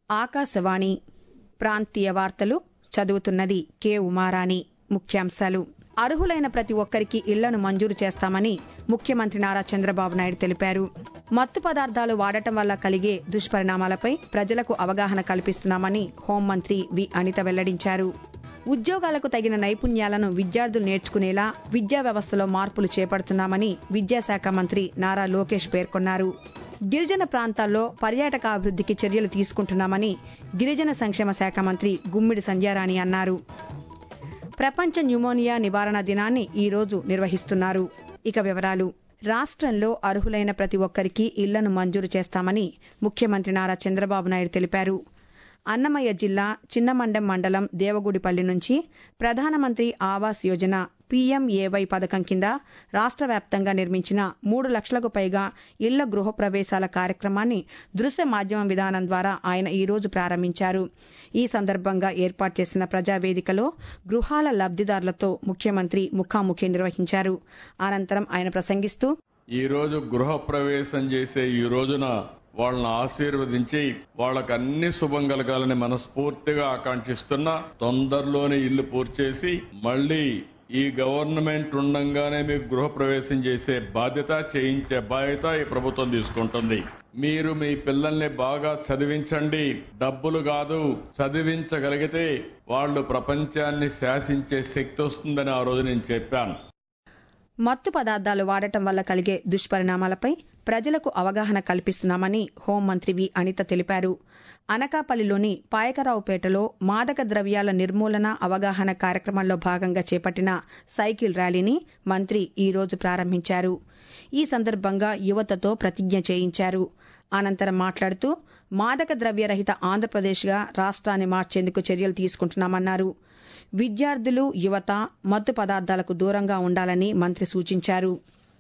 ఆకాశవాణి ప్రాంతీయ వార్తలు చదువుతున్నది కె ఉమారాణి ముఖ్యాంశాలు అర్హులైన ప్రతి ఒక్కరికి ఇళ్లను మంజూరు చేస్తామని ముఖ్యమంత్రి నారా చంద్రబాబు నాయుడు తెలిపారు మత్తు పదార్థాలు వాడటం వల్ల కలిగే దుష్పరిణామాలపై ప్రజలకు అవగాహన కల్పిస్తున్నామని హోంమంత్రి వి అనిత వెల్లడించారు ఉద్యోగాలకు తగిన నైపుణ్యాలను విద్యార్థులు నేర్చుకునేలా విద్యా వ్యవస్థలో మార్పులు చేపడుతున్నామని విద్యాశాఖ మంత్రి నారా లోకేష్ పేర్కొన్నారు గిరిజన ప్రాంతాల్లో పర్యాటకాభివృద్ధికి చర్యలు తీసుకుంటున్నామని గిరిజన సంక్షేమ శాఖ మంత్రి గుమ్మిడి సంధ్యారాణి అన్నారు ప్రపంచ న్యూమోనియా నివారణ దినాన్ని ఈ రోజు నిర్వహిస్తున్నారు ఇక వివరాలు రాష్ట్రంలో అర్హులైన ప్రతి ఒక్కరికి ఇళ్లను మంజూరు చేస్తామని ముఖ్యమంత్రి నారా చంద్రబాబు నాయుడు తెలిపారు అన్నమయ్య జిల్లా చిన్నమండం మండలం దేవగుడిపల్లి నుంచి ప్రధానమంత్రి ఆవాస్ యోజన పీఎంఏవై పథకం కింద రాష్ట్ర వ్యాప్తంగా నిర్మించిన మూడు లక్షలకు పైగా ఇళ్ల గృహప్రవేశాల కార్యక్రమాన్ని దృశ్య మాధ్యమం విధానం ద్వారా ఆయన ఈ రోజు ప్రారంభించారు ఈ సందర్భంగా ఏర్పాటు చేసిన ప్రజావేదికలో గృహాల లబ్దిదారులతో ముఖ్యమంత్రి ముఖాముఖి నిర్వహించారు అనంతరం ఆయన ప్రసంగిస్తూ ఈ రోజు గృహ ప్రవేశం చేసే ఈ రోజున వాళ్ళని ఆశీర్వదించి వాళ్ళకి అన్ని శుభం కలగాలని మనస్ఫూర్తిగా ఆకాంక్షిస్తున్నా తొందరలోనే ఇల్లు పూర్తి చేసి మళ్లీ ఈ గవర్నమెంట్ ఉండంగానే మీకు గృహ ప్రవేశం చేసే బాధ్యత చేయించే బాధ్యత ఈ ప్రభుత్వం తీసుకుంటుంది మీరు మీ పిల్లల్ని బాగా చదివించండి డబ్బులు కాదు చదివించగలిగితే వాళ్ళు ప్రపంచాన్ని శాసించే శక్తి వస్తుందని ఆ రోజు నేను చెప్పాను మత్తు పదార్థాలు వాడటం వల్ల కలిగే దుష్పరిణామాలపై ప్రజలకు అవగాహన కల్పిస్తున్నామని హోంమంత్రి వి అనిత తెలిపారు అనకాపల్లిలోని పాయకరావుపేటలో మాదక ద్రవ్యాల నిర్మూలన అవగాహన కార్యక్రమంలో భాగంగా చేపట్టిన సైకిల్ ర్యాలీని మంత్రి ఈ రోజు ప్రారంభించారు ఈ సందర్భంగా యువతతో ప్రతిజ్ఞ చేయించారు అనంతరం మాట్లాడుతూ మాదక ద్రవ్యరహిత ఆంధ్రప్రదేశ్గా రాష్ట్రాన్ని మార్చేందుకు చర్యలు తీసుకుంటున్నామన్నారు విద్యార్థులు యువత మత్తు పదార్థాలకు దూరంగా ఉండాలని మంత్రి సూచించారు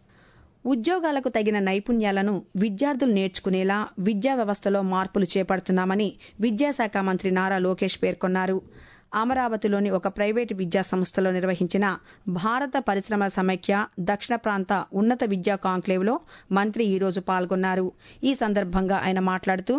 ఉద్యోగాలకు తగిన నైపుణ్యాలను విద్యార్థులు నేర్చుకునేలా విద్యా వ్యవస్థలో మార్పులు చేపడుతున్నామని విద్యాశాఖ మంత్రి నారా లోకేష్ పేర్కొన్నారు అమరావతిలోని ఒక ప్రైవేటు విద్యా సంస్థలో నిర్వహించిన భారత పరిశ్రమల సమైక్య దక్షిణ ప్రాంత ఉన్నత విద్యా కాంక్లేవ్లో మంత్రి ఈ రోజు పాల్గొన్నారు ఈ సందర్భంగా ఆయన మాట్లాడుతూ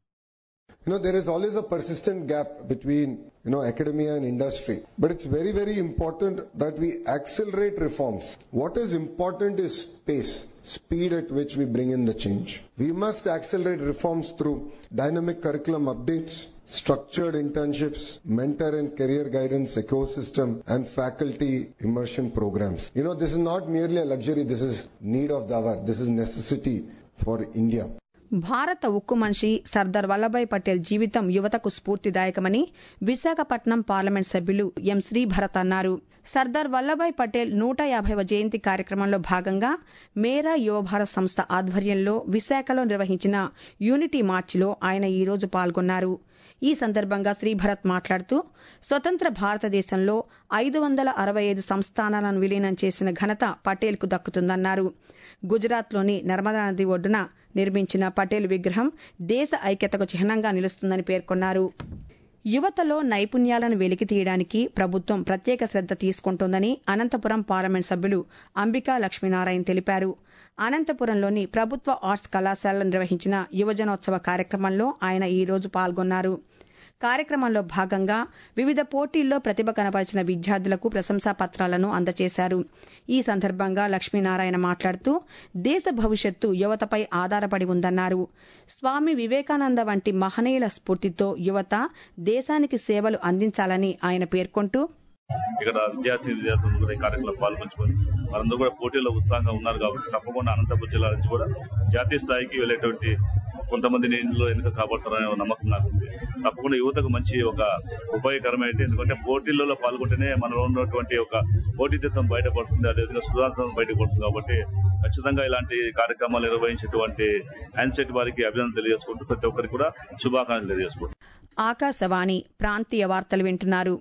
You know, there is always a persistent gap between, you know, academia and industry. But it's very, very important that we accelerate reforms. What is important is pace, speed at which we bring in the change. We must accelerate reforms through dynamic curriculum updates, structured internships, mentor and career guidance ecosystem, and faculty immersion programs. You know, this is not merely a luxury, this is need of the hour. This is necessity for India. భారత ఉక్కు మనిషి సర్దార్ వల్లభాయ్ పటేల్ జీవితం యువతకు స్ఫూర్తిదాయకమని Visakhapatnam parliament సభ్యులు ఎం శ్రీభరత్ అన్నారు సర్దార్ వల్లభాయ్ పటేల్ నూట యాభైవ జయంతి కార్యక్రమంలో భాగంగా మేరా యువభారత్ సంస్థ ఆధ్వర్యంలో విశాఖలో నిర్వహించిన యూనిటీ మార్చిలో ఆయన ఈ రోజు పాల్గొన్నారు ఈ సందర్భంగా శ్రీభరత్ మాట్లాడుతూ స్వతంత్ర భారతదేశంలో ఐదు వందల అరవై ఐదు సంస్థానాలను విలీనం చేసిన ఘనత పటేల్కు దక్కుతుందన్నారు గుజరాత్లోని నర్మదా నది ఒడ్డున నిర్మించిన పటేల్ విగ్రహం దేశ ఐక్యతకు చిహ్నంగా నిలుస్తుందని పేర్కొన్నారు యువతలో నైపుణ్యాలను వెలికి తీయడానికి ప్రభుత్వం ప్రత్యేక శ్రద్ధ తీసుకుంటోందని అనంతపురం పార్లమెంట్ సభ్యులు అంబికా లక్ష్మీనారాయణ తెలిపారు అనంతపురంలోని ప్రభుత్వ ఆర్ట్స్ కళాశాలలో నిర్వహించిన యువజనోత్సవ కార్యక్రమంలో ఆయన ఈ రోజు పాల్గొన్నారు కార్యక్రమంలో భాగంగా వివిధ పోటీల్లో ప్రతిభ కనపరిచిన విద్యార్థులకు ప్రశంసా పత్రాలను అందజేశారు ఈ సందర్భంగా లక్ష్మీనారాయణ మాట్లాడుతూ దేశ భవిష్యత్తు యువతపై ఆధారపడి ఉందన్నారు స్వామి వివేకానంద వంటి మహనీయుల స్ఫూర్తితో యువత దేశానికి సేవలు అందించాలని ఆయన పేర్కొంటూ ఇక్కడ విద్యార్థి విద్యార్థులు ఈ కార్యక్రమంలో పాల్పంచుకొని వారందరూ కూడా పోటీల్లో ఉత్సాహంగా ఉన్నారు కాబట్టి తప్పకుండా అనంతపురం జిల్లా నుంచి కూడా జాతీయ స్థాయికి వెళ్ళేటువంటి కొంతమందిని ఇందులో ఎన్నిక కాబడతారనే నమ్మకం నాకు ఉంది తప్పకుండా యువతకు మంచి ఒక ఉపయోగకరమైనది ఎందుకంటే పోటీలలో పాల్గొంటేనే మనలో ఉన్నటువంటి ఒక పోటీతత్వం బయటపడుతుంది అదేవిధంగా సుధాంతం బయటపడుతుంది కాబట్టి ఖచ్చితంగా ఇలాంటి కార్యక్రమాలు నిర్వహించేటువంటి హ్యాండ్సెట్ వారికి అభినందన తెలియజేసుకుంటూ ప్రతి ఒక్కరికి కూడా శుభాకాంక్షలు తెలియజేసుకుంటాం ఆకాశవాణి ప్రాంతీయ వార్తలు వింటున్నారు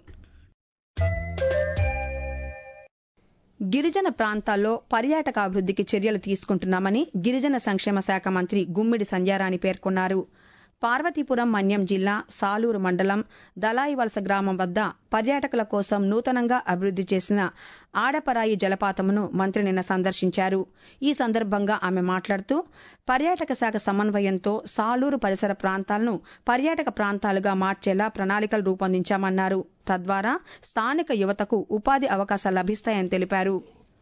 గిరిజన ప్రాంతాల్లో పర్యాటక అభివృద్ధికి చర్యలు తీసుకుంటున్నామని గిరిజన సంక్షేమ శాఖ మంత్రి గుమ్మిడి సంధ్యారాణి పేర్కొన్నారు పార్వతీపురం మన్యం జిల్లా సాలూరు మండలం దలాయివలస గ్రామం వద్ద పర్యాటకుల కోసం నూతనంగా అభివృద్ది చేసిన ఆడపరాయి జలపాతమును మంత్రి నిన్న సందర్శించారు ఈ సందర్భంగా ఆమె మాట్లాడుతూ పర్యాటక శాఖ సమన్వయంతో సాలూరు పరిసర ప్రాంతాలను పర్యాటక ప్రాంతాలుగా మార్చేలా ప్రణాళికలు రూపొందించామన్నారు తద్వారా స్థానిక యువతకు ఉపాధి అవకాశాలు లభిస్తాయని తెలిపారు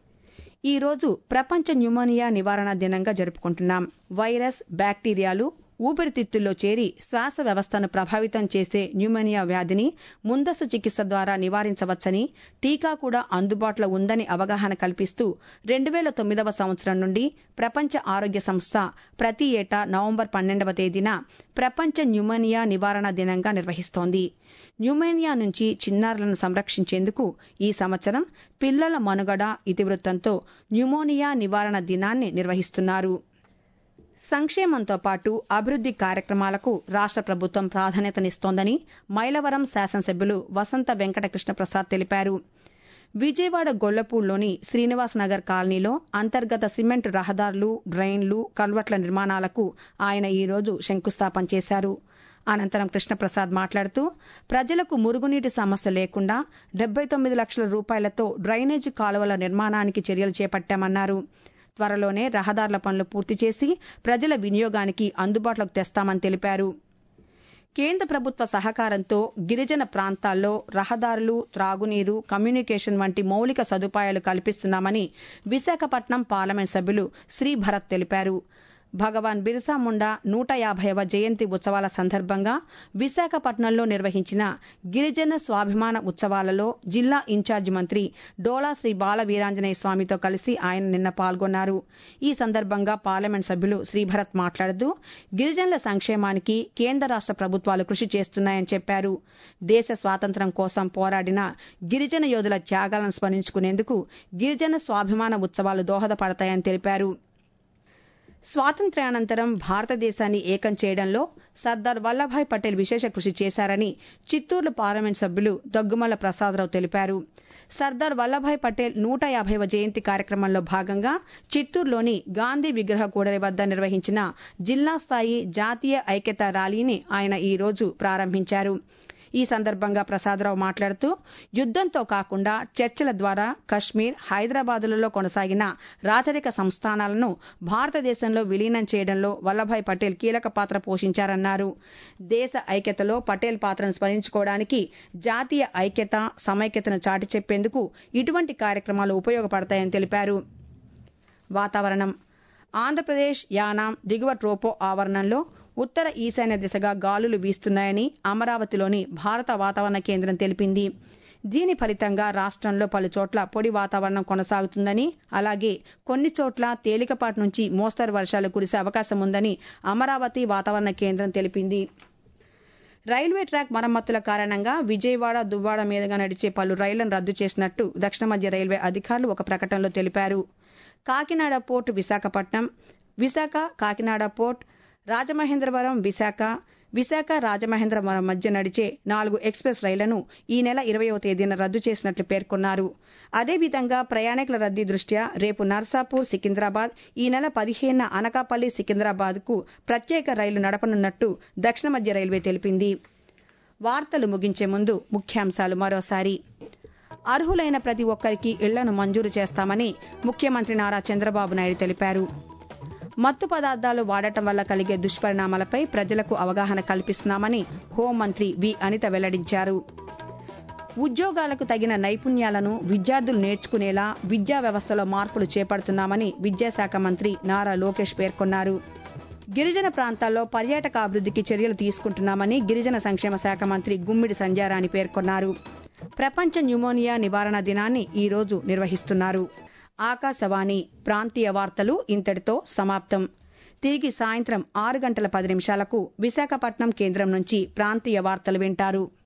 ఈ రోజు ప్రపంచ న్యూమోనియా నివారణ దినంగా జరుపుకుంటున్నాం వైరస్ బ్యాక్టీరియాలు ఊపిరితిత్తుల్లో చేరి శ్వాస వ్యవస్థను ప్రభావితం చేసే న్యూమోనియా వ్యాధిని ముందస్తు చికిత్స ద్వారా నివారించవచ్చని టీకా కూడా అందుబాటులో ఉందని అవగాహన కల్పిస్తూ రెండు వేల తొమ్మిదవ సంవత్సరం నుండి ప్రపంచ ఆరోగ్య సంస్థ ప్రతి ఏటా నవంబర్ పన్నెండవ తేదీన ప్రపంచ న్యూమోనియా నివారణ దినంగా నిర్వహిస్తోంది న్యూమోనియా నుంచి చిన్నారులను సంరక్షించేందుకు ఈ సంవత్సరం పిల్లల మనుగడ ఇతివృత్తంతో న్యూమోనియా నివారణ దినాన్ని నిర్వహిస్తున్నారు సంక్షేమంతో పాటు అభివృద్ది కార్యక్రమాలకు రాష్ట్ర ప్రభుత్వం ప్రాధాన్యతనిస్తోందని మైలవరం శాసనసభ్యులు వసంత వెంకట కృష్ణప్రసాద్ తెలిపారు విజయవాడ గొల్లపూడిలోని శ్రీనివాస్ నగర్ కాలనీలో అంతర్గత సిమెంట్ రహదారులు డ్రైన్లు కల్వట్ల నిర్మాణాలకు ఆయన ఈరోజు శంకుస్థాపన చేశారు అనంతరం కృష్ణప్రసాద్ మాట్లాడుతూ ప్రజలకు మురుగునీటి సమస్య లేకుండా డెబ్బై తొమ్మిది లక్షల రూపాయలతో డ్రైనేజీ కాలువల నిర్మాణానికి చర్యలు చేపట్టామన్నారు త్వరలోనే రహదారుల పనులు పూర్తి చేసి ప్రజల వినియోగానికి అందుబాటులోకి తెస్తామని తెలిపారు కేంద్ర ప్రభుత్వ సహకారంతో గిరిజన ప్రాంతాల్లో రహదారులు త్రాగునీరు కమ్యూనికేషన్ వంటి మౌలిక సదుపాయాలు కల్పిస్తున్నామని విశాఖపట్నం పార్లమెంట్ సభ్యులు శ్రీ భరత్ తెలిపారు భగవాన్ బిర్సా ముండా నూట యాభైవ జయంతి ఉత్సవాల సందర్భంగా విశాఖపట్నంలో నిర్వహించిన గిరిజన స్వాభిమాన ఉత్సవాలలో జిల్లా ఇన్ఛార్జి మంత్రి డోలా శ్రీ బాల వీరాంజనేయ స్వామితో కలిసి ఆయన నిన్న పాల్గొన్నారు ఈ సందర్భంగా పార్లమెంట్ సభ్యులు శ్రీభరత్ మాట్లాడుతూ గిరిజనుల సంక్షేమానికి కేంద్ర రాష్ట్ర ప్రభుత్వాలు కృషి చేస్తున్నాయని చెప్పారు దేశ స్వాతంత్ర్యం కోసం పోరాడిన గిరిజన యోధుల త్యాగాలను స్మరించుకునేందుకు గిరిజన స్వాభిమాన ఉత్సవాలు దోహదపడతాయని తెలిపారు స్వాతంత్ర్యానంతరం భారతదేశాన్ని ఏకం చేయడంలో సర్దార్ వల్లభాయ్ పటేల్ విశేష కృషి చేశారని చిత్తూరు పార్లమెంట్ సభ్యులు దగ్గుమల్ల ప్రసాదరావు తెలిపారు సర్దార్ వల్లభాయ్ పటేల్ నూట యాభైవ జయంతి కార్యక్రమంలో భాగంగా చిత్తూరులోని గాంధీ విగ్రహ కూడలి వద్ద నిర్వహించిన జిల్లా స్థాయి జాతీయ ఐక్యతా ర్యాలీని ఆయన ఈ రోజు ప్రారంభించారు ఈ సందర్భంగా ప్రసాదరావు మాట్లాడుతూ యుద్దంతో కాకుండా చర్చల ద్వారా కశ్మీర్ హైదరాబాదులలో కొనసాగిన రాచరిక సంస్థానాలను భారతదేశంలో విలీనం చేయడంలో వల్లభాయ్ పటేల్ కీలక పాత్ర పోషించారన్నారు దేశ ఐక్యతలో పటేల్ పాత్రను స్మరించుకోవడానికి జాతీయ ఐక్యత సమైక్యతను చాటి చెప్పేందుకు ఇటువంటి కార్యక్రమాలు ఉపయోగపడతాయని తెలిపారు వాతావరణం ఆంధ్రప్రదేశ్ యానాం దిగువ ట్రోపో ఆవరణంలో ఉత్తర ఈశాన్య దిశగా గాలులు వీస్తున్నాయని అమరావతిలోని భారత వాతావరణ కేంద్రం తెలిపింది దీని ఫలితంగా రాష్ట్రంలో పలు చోట్ల పొడి వాతావరణం కొనసాగుతుందని అలాగే కొన్ని చోట్ల తేలికపాటి నుంచి మోస్తరు వర్షాలు కురిసే అవకాశం ఉందని అమరావతి వాతావరణ కేంద్రం తెలిపింది రైల్వే ట్రాక్ మరమ్మతుల కారణంగా విజయవాడ దువ్వాడ మీదుగా నడిచే పలు రైళ్లను రద్దు చేసినట్టు దక్షిణ మధ్య రైల్వే అధికారులు ఒక ప్రకటనలో తెలిపారు కాకినాడ పోర్టు విశాఖపట్నం విశాఖ కాకినాడ పోర్ట్ రాజమహేంద్రవరం విశాఖ విశాఖ రాజమహేంద్రవరం మధ్య నడిచే నాలుగు ఎక్స్ప్రెస్ రైళ్లను ఈ నెల ఇరవయవ తేదీన రద్దు చేసినట్లు పేర్కొన్నారు అదేవిధంగా ప్రయాణికుల రద్దీ దృష్ట్యా రేపు నర్సాపూర్ సికింద్రాబాద్ ఈ నెల పదిహేనున అనకాపల్లి సికింద్రాబాద్ కు ప్రత్యేక రైలు నడపనున్నట్టు దక్షిణ మధ్య రైల్వే తెలిపింది వార్తలు ముగించే ముందు ముఖ్యాంశాలు మరోసారి అర్హులైన ప్రతి ఒక్కరికి ఇళ్లను మంజూరు చేస్తామని ముఖ్యమంత్రి నారా చంద్రబాబు నాయుడు తెలిపారు మత్తు పదార్థాలు వాడటం వల్ల కలిగే దుష్పరిణామాలపై ప్రజలకు అవగాహన కల్పిస్తున్నామని హోంమంత్రి వి అనిత వెల్లడించారు ఉద్యోగాలకు తగిన నైపుణ్యాలను విద్యార్థులు నేర్చుకునేలా విద్యా వ్యవస్థలో మార్పులు చేపడుతున్నామని విద్యాశాఖ మంత్రి నారా లోకేష్ పేర్కొన్నారు గిరిజన ప్రాంతాల్లో పర్యాటక అభివృద్ధికి చర్యలు తీసుకుంటున్నామని గిరిజన సంక్షేమ శాఖ మంత్రి గుమ్మిడి సంధ్యారాణి పేర్కొన్నారు ప్రపంచ న్యూమోనియా నివారణ దినాన్ని ఈ రోజు నిర్వహిస్తున్నారు ఆకాశవాణి ప్రాంతీయ వార్తలు ఇంతటితో సమాప్తం తిరిగి సాయంత్రం ఆరు గంటల పది నిమిషాలకు విశాఖపట్నం కేంద్రం నుంచి ప్రాంతీయ వార్తలు వింటారు